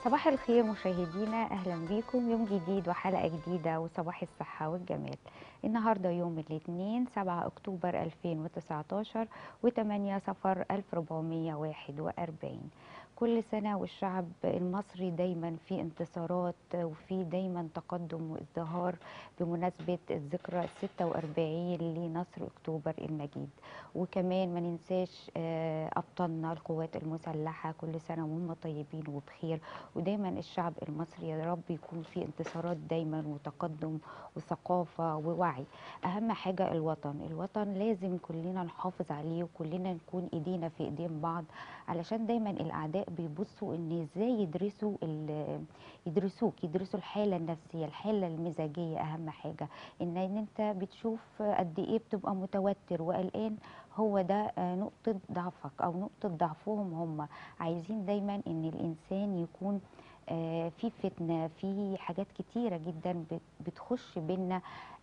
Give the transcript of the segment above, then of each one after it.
صباح الخير مشاهدينا اهلا بيكم يوم جديد وحلقه جديده وصباح الصحه والجمال النهارده يوم الاثنين 7 اكتوبر 2019 و8 صفر 1441 كل سنه والشعب المصري دايما في انتصارات وفي دايما تقدم وازدهار بمناسبه الذكرى 46 لنصر اكتوبر المجيد وكمان ما ننساش آه، ابطالنا القوات المسلحه كل سنه وهم طيبين وبخير ودايما الشعب المصري يا رب يكون في انتصارات دايما وتقدم وثقافه ووعي اهم حاجه الوطن الوطن لازم كلنا نحافظ عليه وكلنا نكون ايدينا في ايدين بعض علشان دايما الاعداء بيبصوا ان ازاي يدرسوا ال- يدرسوك يدرسوا الحاله النفسيه الحاله المزاجيه اهم حاجه ان ان انت بتشوف قد ايه بتبقى متوتر وقلقان هو ده آه، نقطه ضعفك او نقطه ضعفهم هم عايزين دايما ان الانسان يكون آه، في فتنه في حاجات كتيره جدا بت- بتخش بينا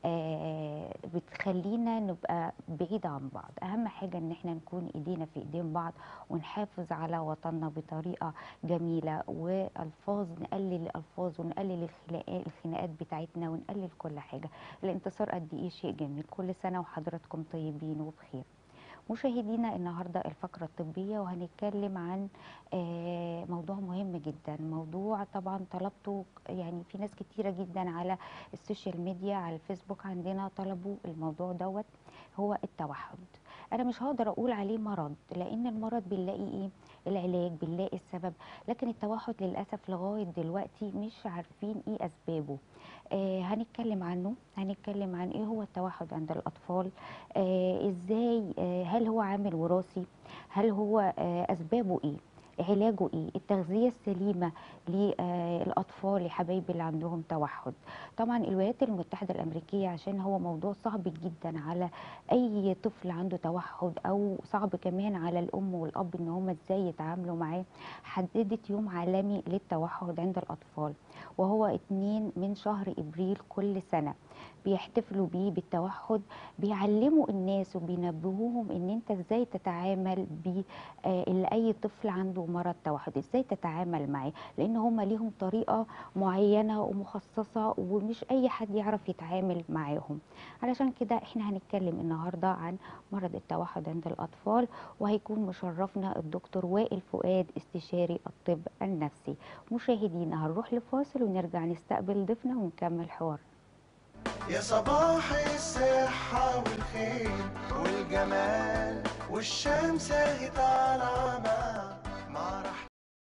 آه، بتخلينا نبقى بعيد عن بعض اهم حاجه ان احنا نكون ايدينا في ايدين بعض ونحافظ على وطننا بطريقه جميله والفاظ نقلل الالفاظ ونقلل الخناقات الخناقات بتاعتنا ونقلل كل حاجه الانتصار قد ايه شيء جميل كل سنه وحضراتكم طيبين وبخير مشاهدينا النهارده الفقره الطبيه وهنتكلم عن آه، موضوع مهم جدا موضوع طبعا طلبته يعني في ناس كتيره جدا على السوشيال ميديا على الفيسبوك عندنا طلبوا الموضوع دوت هو التوحد انا مش هقدر اقول عليه مرض لان المرض بنلاقي ايه العلاج بنلاقي السبب لكن التوحد للاسف لغايه دلوقتي مش عارفين ايه اسبابه آه هنتكلم عنه هنتكلم عن ايه هو التوحد عند الاطفال آه ازاي آه هل هو عامل وراثي هل هو آه اسبابه ايه علاجه ايه التغذيه السليمه للاطفال لحبايبي اللي عندهم توحد طبعا الولايات المتحده الامريكيه عشان هو موضوع صعب جدا على اي طفل عنده توحد او صعب كمان على الام والاب ان هم ازاي يتعاملوا معاه حددت يوم عالمي للتوحد عند الاطفال وهو 2 من شهر ابريل كل سنه بيحتفلوا بيه بالتوحد بيعلموا الناس وبينبهوهم ان انت ازاي تتعامل ب آه، اللي اي طفل عنده مرض توحد ازاي تتعامل معاه لان هم ليهم طريقه معينه ومخصصه ومش اي حد يعرف يتعامل معاهم علشان كده احنا هنتكلم النهارده عن مرض التوحد عند الاطفال وهيكون مشرفنا الدكتور وائل فؤاد استشاري الطب النفسي مشاهدينا هنروح لفاصل ونرجع نستقبل ضيفنا ونكمل حوار يا صباح الصحة والخير والجمال والشمس اهي طالعة مع مع رح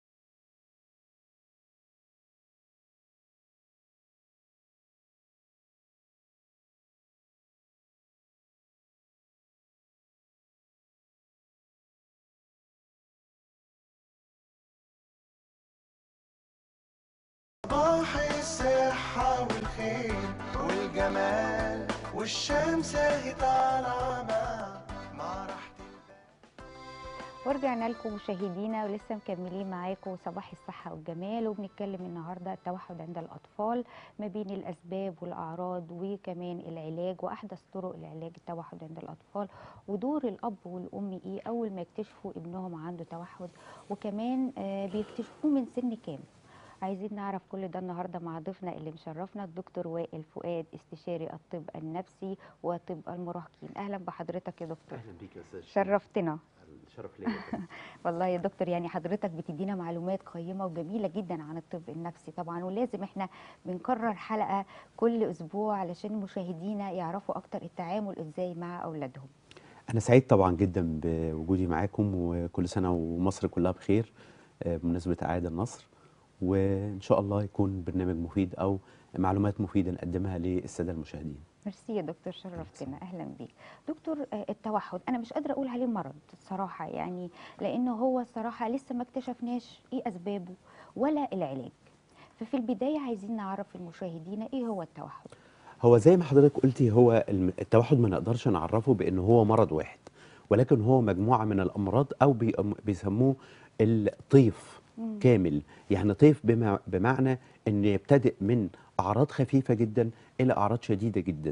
صباح الصحة والخير والجمال والشمس اهي طالعة مع مع راحة البال ورجعنا لكم مشاهدينا ولسه مكملين معاكم صباح الصحة والجمال وبنتكلم النهاردة التوحد عند الأطفال ما بين الأسباب والأعراض وكمان العلاج وأحدث طرق لعلاج التوحد عند الأطفال ودور الأب والأم إيه أول ما يكتشفوا ابنهم عنده توحد وكمان آه، بيكتشفوه من سن كام عايزين نعرف كل ده النهارده مع ضيفنا اللي مشرفنا الدكتور وائل فؤاد استشاري الطب النفسي وطب المراهقين اهلا بحضرتك يا دكتور اهلا بيك يا استاذ شرفتنا الشرف ليا بس. والله يا دكتور يعني حضرتك بتدينا معلومات قيمة وجميلة جدا عن الطب النفسي طبعا ولازم احنا بنكرر حلقة كل أسبوع علشان مشاهدينا يعرفوا أكتر التعامل إزاي مع أولادهم انا سعيد طبعا جدا بوجودي معاكم وكل سنه ومصر كلها بخير آه، بمناسبه اعياد النصر وان شاء الله يكون برنامج مفيد او معلومات مفيده نقدمها للساده المشاهدين ميرسي يا دكتور شرفتنا أهلا بيك دكتور آه، التوحد أنا مش قادرة أقول عليه مرض الصراحة يعني لأنه هو الصراحة لسه ما اكتشفناش إيه أسبابه ولا العلاج ففي البداية عايزين نعرف المشاهدين إيه هو التوحد هو زي ما حضرتك قلتي هو الم- التوحد ما نقدرش نعرفه بانه هو مرض واحد ولكن هو مجموعه من الامراض او بي- بيسموه الطيف مم. كامل يعني طيف بما بمعنى ان يبتدئ من اعراض خفيفه جدا الى اعراض شديده جدا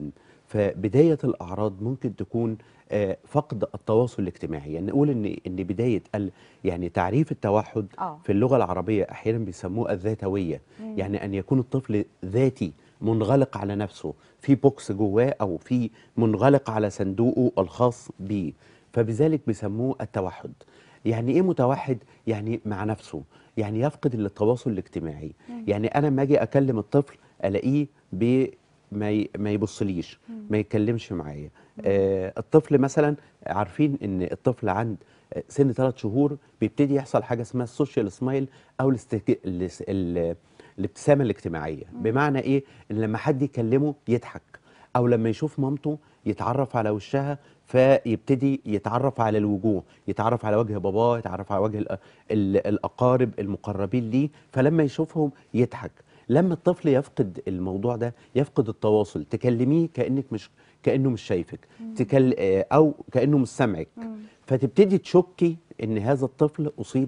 فبدايه الاعراض ممكن تكون آه، فقد التواصل الاجتماعي يعني نقول ان ان بدايه ال يعني تعريف التوحد اه في اللغه العربيه احيانا بيسموه الذاتويه مم. يعني ان يكون الطفل ذاتي منغلق على نفسه في بوكس جواه او في منغلق على صندوقه الخاص به فبذلك بيسموه التوحد يعني ايه متوحد يعني مع نفسه يعني يفقد التواصل الاجتماعي مم. يعني انا لما اجي اكلم الطفل الاقيه ب ما ي- ما يبصليش مم. ما يتكلمش معايا آه الطفل مثلا عارفين ان الطفل عند سن ثلاث شهور بيبتدي يحصل حاجه اسمها السوشيال سمايل او الاستك... الاس- ال... الابتسامه الاجتماعيه بمعنى ايه ان لما حد يكلمه يضحك او لما يشوف مامته يتعرف على وشها فيبتدي يتعرف على الوجوه يتعرف على وجه باباه يتعرف على وجه الأ- ال- الاقارب المقربين ليه فلما يشوفهم يضحك لما الطفل يفقد الموضوع ده يفقد التواصل تكلميه كانك مش كانه مش شايفك تكل... آه، او كانه مش سامعك مم. فتبتدي تشكي ان هذا الطفل اصيب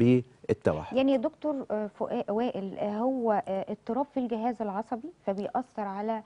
بالتوحد يعني يا دكتور آه، فؤاد وائل آه، هو آه، اضطراب في الجهاز العصبي فبيأثر على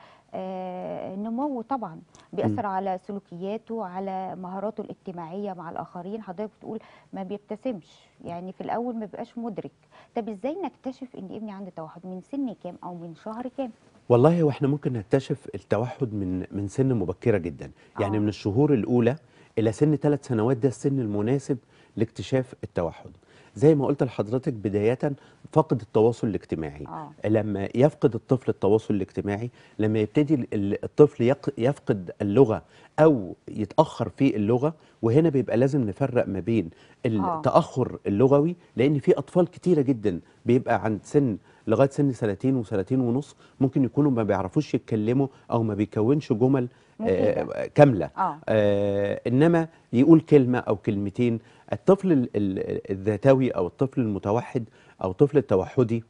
آه، نموه طبعا بيأثر على سلوكياته على مهاراته الاجتماعية مع الآخرين حضرتك بتقول ما بيبتسمش يعني في الأول ما بيبقاش مدرك طب ازاي نكتشف ان ابني عنده توحد من سن كام او من شهر كام والله هو احنا ممكن نكتشف التوحد من من سن مبكره جدا يعني آه. من الشهور الاولى الى سن ثلاث سنوات ده السن المناسب لاكتشاف التوحد زي ما قلت لحضرتك بدايه فقد التواصل الاجتماعي اه لما يفقد الطفل التواصل الاجتماعي لما يبتدي ال- ال- الطفل يق- يفقد اللغة أو يتأخر في اللغة وهنا بيبقى لازم نفرق ما بين آه. التأخر اللغوي لأن في أطفال كتيرة جدا بيبقى عند سن لغاية سن سنتين وسنتين ونص ممكن يكونوا ما بيعرفوش يتكلموا أو ما بيكونش جمل مفيدة. آه كاملة اه آه انما يقول كلمه او كلمتين الطفل ال- ال- الذاتوي او الطفل المتوحد او الطفل التوحدي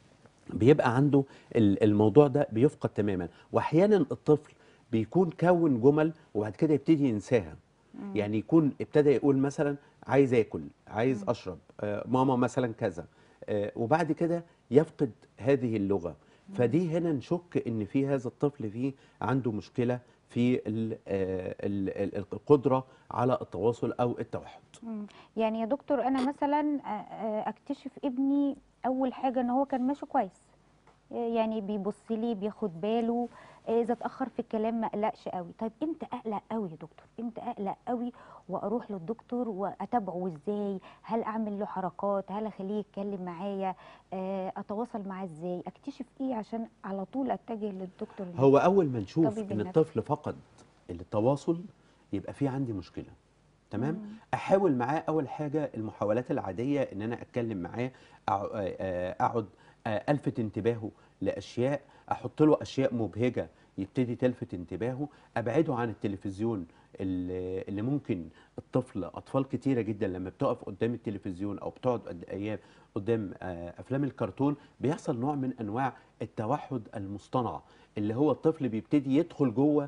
بيبقى عنده ال- الموضوع ده بيفقد تماما واحيانا الطفل بيكون كون جمل وبعد كده يبتدي ينساها مم. يعني يكون ابتدى يقول مثلا عايز اكل عايز مم. اشرب آه ماما مثلا كذا آه وبعد كده يفقد هذه اللغه فدي هنا نشك ان في هذا الطفل فيه عنده مشكله في ال- آه، ال- ال- القدره على التواصل او التوحد مم. يعني يا دكتور انا مثلا آه، آه، اكتشف ابني اول حاجه ان هو كان ماشي كويس آه، يعني بيبص لي بياخد باله آه، اذا اتاخر في الكلام ما اقلقش قوي طيب امتى اقلق قوي يا دكتور امتى اقلق قوي واروح للدكتور واتابعه ازاي هل اعمل له حركات هل اخليه يتكلم معايا آه، اتواصل معاه ازاي اكتشف ايه عشان على طول اتجه للدكتور هو اول ما نشوف طبيب ان النفس. الطفل فقد التواصل يبقى في عندي مشكله تمام مم. احاول معاه اول حاجه المحاولات العاديه ان انا اتكلم معاه أع- آه، اقعد آه، الفت انتباهه لاشياء احط له اشياء مبهجه يبتدي تلفت انتباهه ابعده عن التلفزيون اللي اللي ممكن الطفل اطفال كتيره جدا لما بتقف قدام التلفزيون او بتقعد قد ايام قدام آه، افلام الكرتون بيحصل نوع من انواع التوحد المصطنع اللي هو الطفل بيبتدي يدخل جوه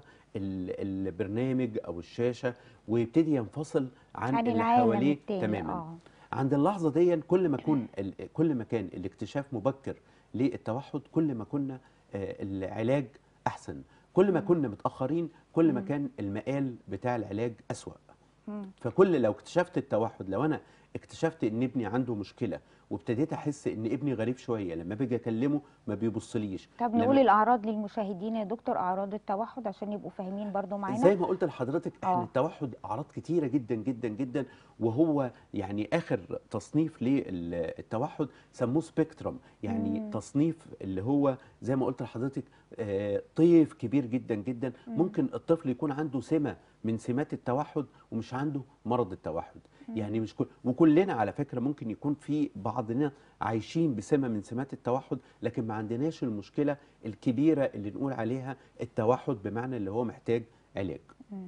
ال- البرنامج او الشاشه ويبتدي ينفصل عن, عن اللي العالم حواليه التاني تماما اه عند اللحظه دي كل ما كون ال- كل ما كان الاكتشاف مبكر للتوحد كل ما كنا آه، العلاج احسن كل ما مم. كنا متاخرين كل ما مم. كان المقال بتاع العلاج اسوا مم. فكل لو اكتشفت التوحد لو انا اكتشفت ان ابني عنده مشكله وابتديت احس ان ابني غريب شويه لما باجي اكلمه ما بيبصليش طب لما- نقول الاعراض للمشاهدين يا دكتور اعراض التوحد عشان يبقوا فاهمين برضو معانا زي ما قلت لحضرتك احنا آه. التوحد اعراض كتيره جدا جدا جدا وهو يعني اخر تصنيف للتوحد سموه سبيكترم يعني مم. تصنيف اللي هو زي ما قلت لحضرتك آه، طيف كبير جدا جدا مم. ممكن الطفل يكون عنده سمه من سمات التوحد ومش عنده مرض التوحد مم. يعني مش كل وكلنا على فكره ممكن يكون في بعضنا عايشين بسمه من سمات التوحد لكن ما عندناش المشكله الكبيره اللي نقول عليها التوحد بمعنى اللي هو محتاج علاج مم.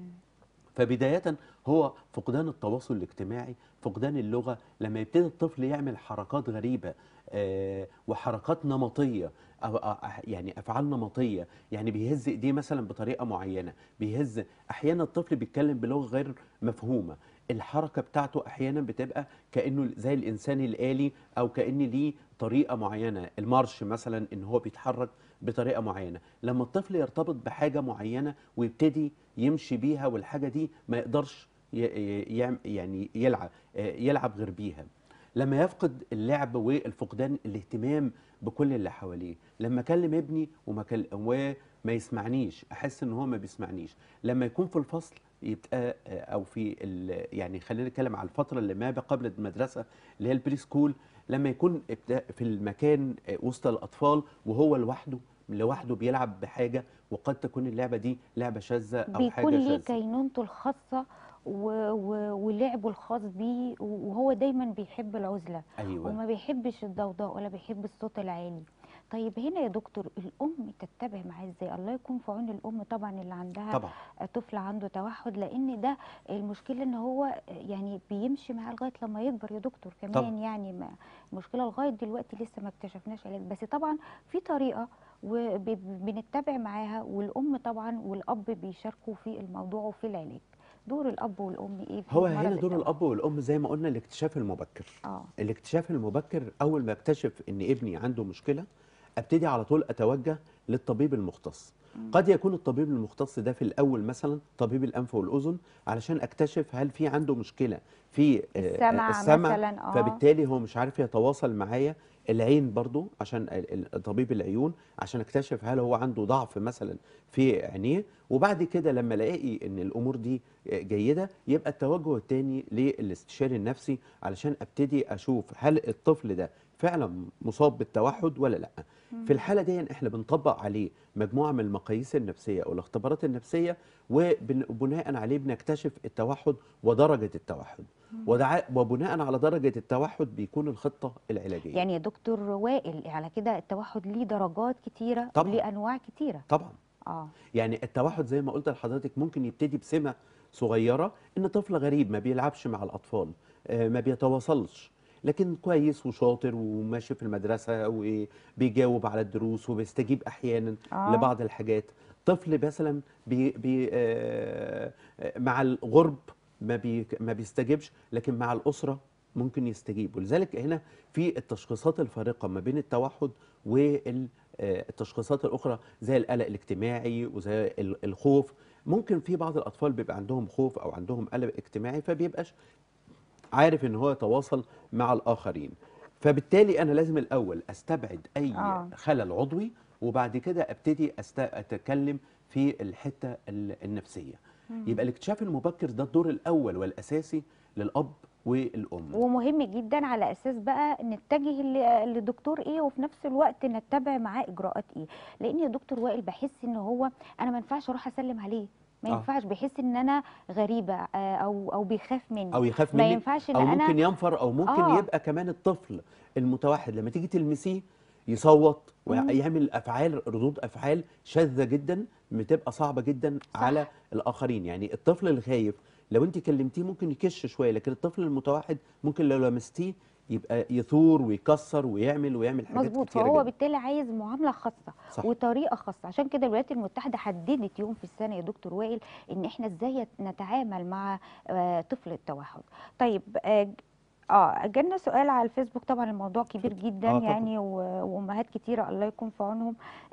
فبداية هو فقدان التواصل الاجتماعي فقدان اللغة لما يبتدي الطفل يعمل حركات غريبة آه، وحركات نمطية أو أو- يعني أفعال نمطية يعني بيهز إيديه مثلا بطريقة معينة بيهز أحيانا الطفل بيتكلم بلغة غير مفهومة الحركه بتاعته احيانا بتبقى كانه زي الانسان الالي او كان ليه طريقه معينه المارش مثلا ان هو بيتحرك بطريقه معينه لما الطفل يرتبط بحاجه معينه ويبتدي يمشي بيها والحاجه دي ما يقدرش ي- ي- يعم- يعني يلعب آه، يلعب غير بيها لما يفقد اللعب والفقدان الاهتمام بكل اللي حواليه لما اكلم ابني وما كل... وما يسمعنيش احس ان هو ما بيسمعنيش لما يكون في الفصل يبقى آه، او في ال... يعني خلينا نتكلم على الفتره اللي ما قبل المدرسه اللي هي البري سكول لما يكون ابت- في المكان آه، وسط الاطفال وهو لوحده لوحده بيلعب بحاجه وقد تكون اللعبه دي لعبه شاذه او بيكون حاجه ليه شاذه كينونته الخاصة و... و... ولعبه الخاص بيه وهو دايما بيحب العزلة ايوه وما بيحبش الضوضاء ولا بيحب الصوت العالي طيب هنا يا دكتور الأم تتبع معاه ازاي الله يكون في عون الأم طبعا اللي عندها طبعا طفل عنده توحد لان ده المشكله ان هو يعني بيمشي معاه لغايه لما يكبر يا دكتور كمان طبعا. يعني ما المشكله لغايه دلوقتي لسه ما اكتشفناش علاج بس طبعا في طريقه وبنتبع معاها والام طبعا والاب بيشاركوا في الموضوع وفي العلاج دور الاب والام ايه في هو مرض هنا دور التوحد؟ الاب والام زي ما قلنا الاكتشاف المبكر اه الاكتشاف المبكر اول ما اكتشف ان ابني عنده مشكله ابتدي على طول اتوجه للطبيب المختص قد يكون الطبيب المختص ده في الاول مثلا طبيب الانف والاذن علشان اكتشف هل في عنده مشكله في آه، السمع السمع مثلاً، آه. فبالتالي هو مش عارف يتواصل معايا العين برضو عشان ال- ال- طبيب العيون عشان اكتشف هل هو عنده ضعف مثلا في عينيه وبعد كده لما الاقي ان الامور دي جيده يبقى التوجه الثاني للاستشاري النفسي علشان ابتدي اشوف هل الطفل ده فعلا مصاب بالتوحد ولا لا في الحاله دي احنا بنطبق عليه مجموعه من المقاييس النفسيه او الاختبارات النفسيه وبناء عليه بنكتشف التوحد ودرجه التوحد ودع- وبناء على درجه التوحد بيكون الخطه العلاجيه يعني يا دكتور وائل على كده التوحد ليه درجات كتيره طبعاً. وليه انواع كتيره طبعا اه يعني التوحد زي ما قلت لحضرتك ممكن يبتدي بسمة صغيرة إن طفل غريب ما بيلعبش مع الأطفال آه، ما بيتواصلش لكن كويس وشاطر وماشي في المدرسة وبيجاوب على الدروس وبيستجيب أحيانا آه. لبعض الحاجات طفل مثلا بي بي آه، آه، مع الغرب ما بي ما بيستجيبش لكن مع الأسرة ممكن يستجيب ولذلك هنا في التشخيصات الفارقة ما بين التوحد والتشخيصات الأخرى زي القلق الاجتماعي وزي ال- الخوف ممكن في بعض الأطفال بيبقى عندهم خوف أو عندهم قلق اجتماعي فبيبقاش عارف ان هو يتواصل مع الاخرين فبالتالي انا لازم الاول استبعد اي آه. خلل عضوي وبعد كده ابتدي أست... اتكلم في الحته ال- النفسيه يبقى الاكتشاف المبكر ده الدور الاول والاساسي للاب والام ومهم جدا على اساس بقى نتجه ل- لدكتور ايه وفي نفس الوقت نتبع معاه اجراءات ايه لان يا دكتور وائل بحس ان هو انا ما ينفعش اروح اسلم عليه ما آه. ينفعش بيحس ان انا غريبه آه، او او بيخاف مني او يخاف ما منك ينفعش ان او انا ممكن ينفر او ممكن آه. يبقى كمان الطفل المتوحد لما تيجي تلمسيه يصوت ويعمل افعال ردود افعال شاذه جدا بتبقى صعبه جدا صح. على الاخرين يعني الطفل الخايف لو انت كلمتيه ممكن يكش شويه لكن الطفل المتوحد ممكن لو لمستيه يبقى يثور ويكسر ويعمل ويعمل حاجات مظبوط كتيره فهو جدا بالتالي عايز معامله خاصه صح. وطريقه خاصه عشان كده الولايات المتحده حددت يوم في السنه يا دكتور وائل ان احنا ازاي نتعامل مع آه، طفل التوحد طيب آه، ج- اه جالنا سؤال على الفيسبوك طبعا الموضوع كبير جدا آه، طبعاً. يعني و- وامهات كتيره الله يكون في عونهم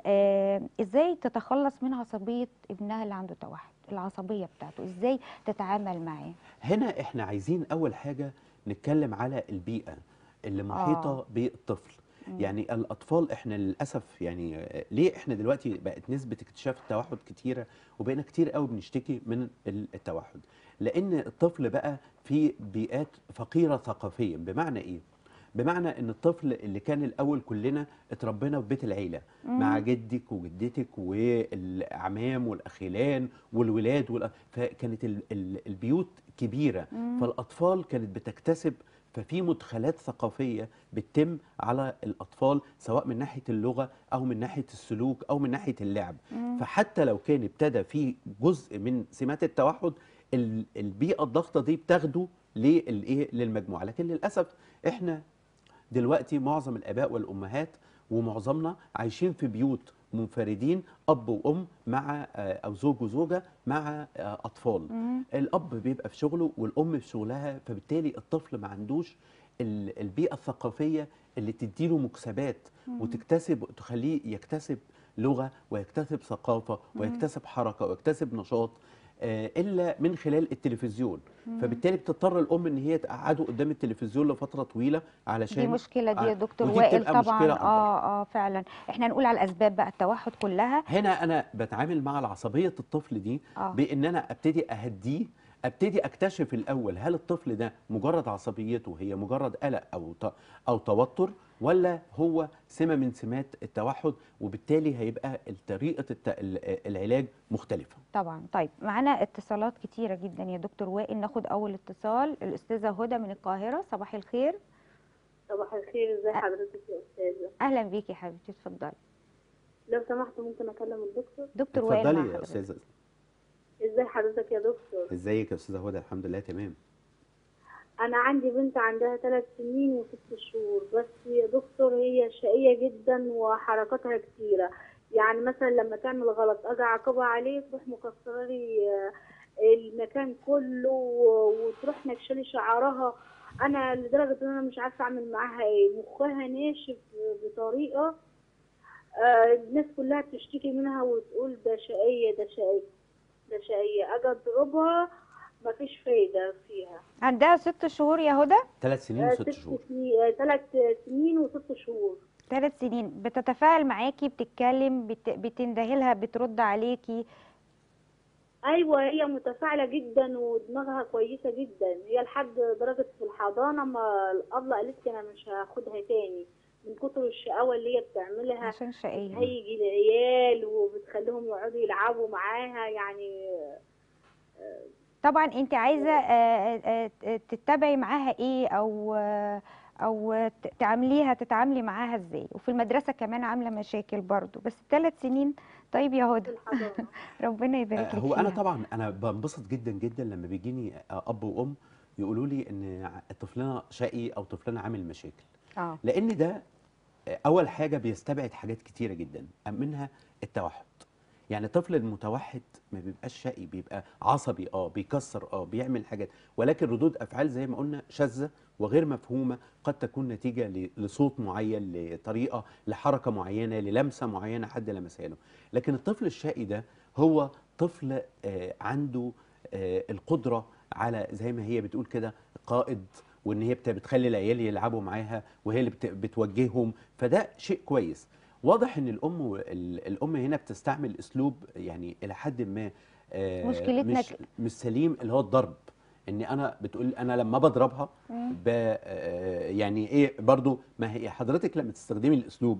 آه ازاي تتخلص من عصبيه ابنها اللي عنده توحد العصبيه بتاعته ازاي تتعامل معاه هنا احنا عايزين اول حاجه نتكلم على البيئه اللي محيطه آه. بالطفل يعني الاطفال احنا للاسف يعني آه، ليه احنا دلوقتي بقت نسبه اكتشاف التوحد كتيره وبقينا كتير قوي بنشتكي من ال- التوحد لان الطفل بقى في بيئات فقيره ثقافيا بمعنى ايه بمعنى ان الطفل اللي كان الاول كلنا اتربينا في بيت العيله مع جدك وجدتك والاعمام والاخيلان والولاد والأ... فكانت ال... ال... البيوت كبيره فالاطفال كانت بتكتسب ففي مدخلات ثقافيه بتتم على الاطفال سواء من ناحيه اللغه او من ناحيه السلوك او من ناحيه اللعب فحتى لو كان ابتدى في جزء من سمات التوحد ال- البيئه الضغطه دي بتاخده للايه للمجموعه لكن للاسف احنا دلوقتي معظم الاباء والامهات ومعظمنا عايشين في بيوت منفردين اب وام مع آه، او زوج وزوجه مع آه، اطفال مم. الاب بيبقى في شغله والام في شغلها فبالتالي الطفل ما عندوش ال- البيئه الثقافيه اللي تديله مكسبات وتكتسب تخليه يكتسب لغه ويكتسب ثقافه ويكتسب حركه ويكتسب نشاط آه، الا من خلال التلفزيون فبالتالي بتضطر الام ان هي تقعده قدام التلفزيون لفتره طويله علشان دي مشكله دي يا آه، دكتور ودي وائل بتبقى طبعا مشكلة أكبر. اه اه فعلا احنا نقول على الاسباب بقى التوحد كلها هنا انا بتعامل مع العصبيه الطفل دي آه. بان انا ابتدي اهديه ابتدي اكتشف الاول هل الطفل ده مجرد عصبيته هي مجرد قلق او ت- او توتر ولا هو سمه من سمات التوحد وبالتالي هيبقى طريقه الت- ال- العلاج مختلفه طبعا طيب معانا اتصالات كتيره جدا يا دكتور وائل ناخد اول اتصال الاستاذه هدى من القاهره صباح الخير صباح الخير ازي حضرتك يا استاذه اهلا بيكي يا حبيبتي اتفضلي لو سمحت ممكن اكلم الدكتور دكتور وائل مع اتفضلي يا حضرتك. استاذه ازاي حضرتك يا دكتور ازيك يا استاذه هدى الحمد لله تمام انا عندي بنت عندها ثلاث سنين وست شهور بس يا دكتور هي شقيه جدا وحركاتها كتيره يعني مثلا لما تعمل غلط اجي اعاقبها عليه تروح مكسره لي آه، المكان كله و- وتروح نكشلي شعرها انا لدرجه ان انا مش عارفه اعمل معاها ايه مخها ناشف بطريقه آه، الناس كلها بتشتكي منها وتقول ده شقيه ده شقيه ده شقيه اجي اضربها مفيش فايده فيها عندها ست شهور يا هدى ثلاث سنين آه، وست ست شهور سنين ثلاث سنين وست شهور ثلاث سنين بتتفاعل معاكي بتتكلم بت... بتندهي لها بترد عليكي ايوه هي متفاعله جدا ودماغها كويسه جدا هي لحد درجه في الحضانه ما الابله قالت لي انا مش هاخدها تاني من كتر الشقاوه اللي هي بتعملها عشان شقيه هيجي العيال وبتخليهم يقعدوا يلعبوا معاها يعني طبعا انت عايزه آه، آه، آه، تتبعي معاها ايه او آه، او ت- تعامليها تتعاملي معاها ازاي وفي المدرسه كمان عامله مشاكل برضو بس ثلاث سنين طيب يا في هدى الحضانه ربنا يبارك آه، لك هو انا فيها. طبعا انا بنبسط جدا جدا لما بيجيني آه، اب وام يقولوا لي ان طفلنا شقي او طفلنا عامل مشاكل اه لان ده آه، اول حاجه بيستبعد حاجات كتيره جدا منها التوحد يعني الطفل المتوحد ما بيبقاش شقي بيبقى عصبي اه بيكسر اه بيعمل حاجات ولكن ردود افعال زي ما قلنا شاذه وغير مفهومه قد تكون نتيجه ل- لصوت معين لطريقه لحركه معينه للمسه معينه حد لمسها له لكن الطفل الشقي ده هو طفل آه، عنده آه، القدره على زي ما هي بتقول كده قائد وان هي بت- بتخلي العيال يلعبوا معاها وهي اللي بت- بتوجههم فده شيء كويس واضح ان الام و- ال- الام هنا بتستعمل اسلوب يعني الى حد ما آه، مشكلتنا مش ك- مش سليم اللي هو الضرب ان انا بتقول انا لما بضربها ب آه، يعني ايه برضو ما هي حضرتك لما تستخدمي الاسلوب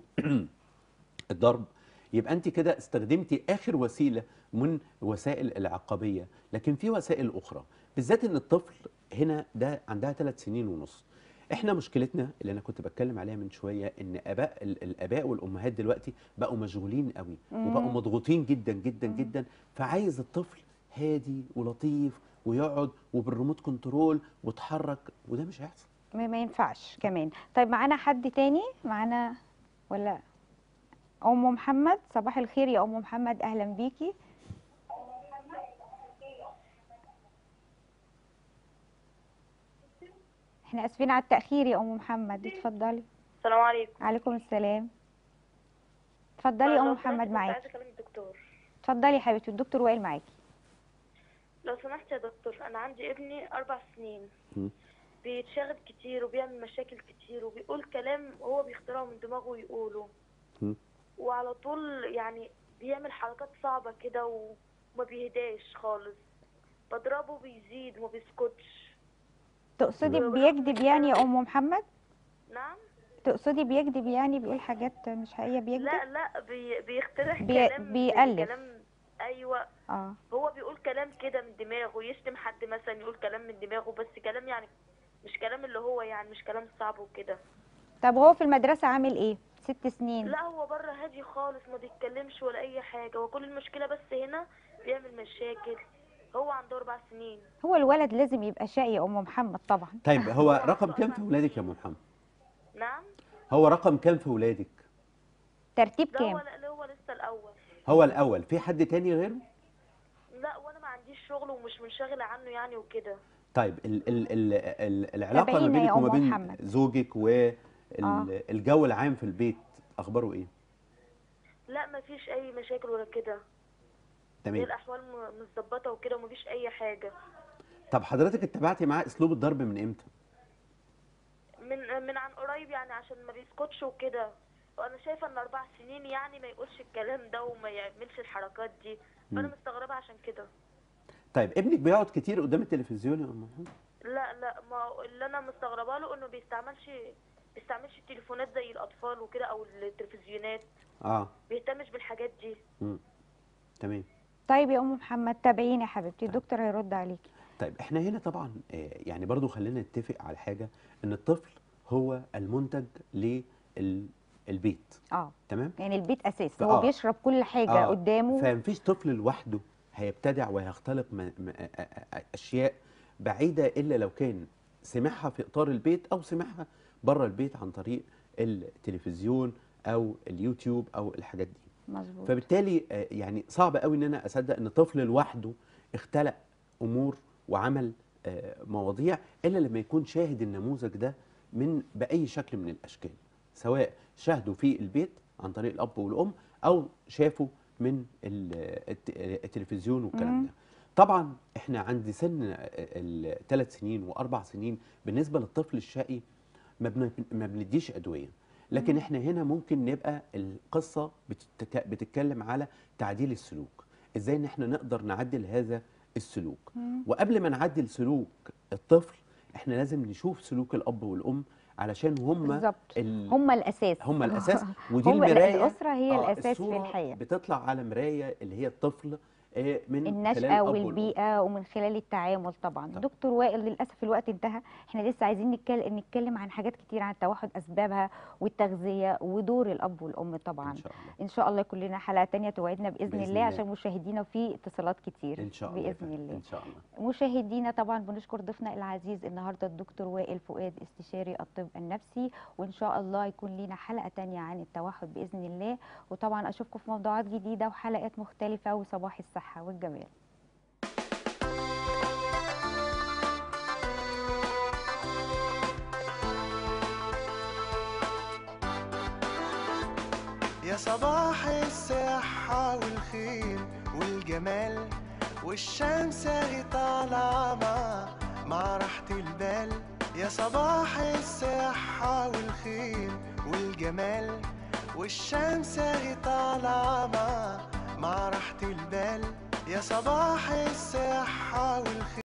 الضرب يبقى انت كده استخدمتي اخر وسيله من وسائل العقابيه لكن في وسائل اخرى بالذات ان الطفل هنا ده عندها ثلاث سنين ونص احنا مشكلتنا اللي انا كنت بتكلم عليها من شويه ان اباء ال- الاباء والامهات دلوقتي بقوا مشغولين قوي وبقوا مضغوطين جدا جدا جدا فعايز الطفل هادي ولطيف ويقعد وبالريموت كنترول وتحرك وده مش هيحصل ما ما ينفعش كمان طيب معانا حد تاني معانا ولا ام محمد صباح الخير يا ام محمد اهلا بيكي احنا اسفين على التاخير يا ام محمد اتفضلي السلام عليكم عليكم السلام اتفضلي يا ام لو محمد سمحت كنت معاكي عايزه اكلم الدكتور اتفضلي يا حبيبتي الدكتور وائل معاكي لو سمحت يا دكتور انا عندي ابني اربع سنين مم. بيتشاغب كتير وبيعمل مشاكل كتير وبيقول كلام هو بيخترعه من دماغه ويقوله مم. وعلى طول يعني بيعمل حركات صعبة كده وما بيهداش خالص بضربه بيزيد وما بيسكتش تقصدي مم. بيكذب يعني يا ام محمد نعم تقصدي بيكذب يعني بيقول حاجات مش حقيقيه بيكذب لا لا بي بيخترع بي- كلام بيألف. كلام ايوه اه هو بيقول كلام كده من دماغه يشتم حد مثلا يقول كلام من دماغه بس كلام يعني مش كلام اللي هو يعني مش كلام صعب وكده طب هو في المدرسه عامل ايه ست سنين لا هو بره هادي خالص ما بيتكلمش ولا اي حاجه وكل المشكله بس هنا بيعمل مشاكل هو عنده اربع سنين هو الولد لازم يبقى شقي يا ام محمد طبعا طيب هو رقم كام في ولادك يا ام محمد نعم هو رقم كام في ولادك ترتيب ده كام هو لا هو لسه الاول هو الاول في حد تاني غيره لا وانا ما عنديش شغل ومش منشغله عنه يعني وكده طيب ال ال ال ال العلاقه ما تابعينا يا بينك وما أم بين محمد. زوجك والجو العام في البيت اخباره ايه لا ما فيش اي مشاكل ولا كده هي تمام الاحوال م- متظبطه وكده ومفيش اي حاجه طب حضرتك اتبعتي معاه اسلوب الضرب من امتى من من عن قريب يعني عشان ما بيسكتش وكده وانا شايفه ان اربع سنين يعني ما يقولش الكلام ده وما يعملش الحركات دي فانا مم. مستغربه عشان كده طيب ابنك بيقعد كتير قدام التلفزيون يا ام محمد لا لا ما هو اللي انا مستغربه له انه بيستعملش بيستعملش التليفونات زي الاطفال وكده او التلفزيونات اه بيهتمش بالحاجات دي مم. تمام طيب يا ام محمد تابعينا يا حبيبتي الدكتور هيرد عليكي طيب احنا هنا طبعا آه، يعني برضو خلينا نتفق على حاجه ان الطفل هو المنتج للبيت اه تمام يعني البيت اساس آه. هو بيشرب كل حاجه آه، قدامه فمفيش طفل لوحده هيبتدع ويختلق م... م... أ- أ- اشياء بعيده الا لو كان سمعها في اطار البيت او سمعها بره البيت عن طريق التلفزيون او اليوتيوب او الحاجات دي مظبوط فبالتالي آه، يعني صعب قوي ان انا اصدق ان طفل لوحده اختلق امور وعمل آه، مواضيع الا لما يكون شاهد النموذج ده من باي شكل من الاشكال سواء شاهده في البيت عن طريق الاب والام او شافه من ال- الت- التلفزيون والكلام مم. ده طبعا احنا عند سن الثلاث سنين واربع سنين بالنسبه للطفل الشقي ما بن- ما بنديش ادويه لكن مم. احنا هنا ممكن نبقى القصه بتتك... بتتكلم على تعديل السلوك ازاي ان احنا نقدر نعدل هذا السلوك مم. وقبل ما نعدل سلوك الطفل احنا لازم نشوف سلوك الاب والام علشان هم بالظبط ال... هم الاساس هم الاساس ودي هم المرايه الاسره هي آه، الاساس في الصورة الحياه بتطلع على مرايه اللي هي الطفل آه، من خلال النشأة الأب والأم. والبيئة ومن خلال التعامل طبعا طبعا. دكتور وائل للأسف الوقت انتهى احنا لسه عايزين نتكلم, نتكلم عن حاجات كتير عن التوحد أسبابها والتغذية ودور الأب والأم طبعا ان شاء الله إن شاء الله يكون لنا حلقة تانية توعدنا بإذن, بإذن الله, الله. عشان مشاهدينا في اتصالات كتير ان شاء الله يا بإذن فندم، الله ان شاء الله مشاهدينا طبعا بنشكر ضيفنا العزيز النهارده الدكتور وائل فؤاد استشاري الطب النفسي وان شاء الله يكون لينا حلقه تانية عن التوحد باذن الله وطبعا اشوفكم في موضوعات جديده وحلقات مختلفه وصباح الصحه والجمال يا صباح الصحة والخير والجمال والشمس اهي طالعة مع مع راحة البال يا صباح الصحة والخير والجمال والشمس اهي طالعة مع مع راحة البال يا صباح الصحة والخير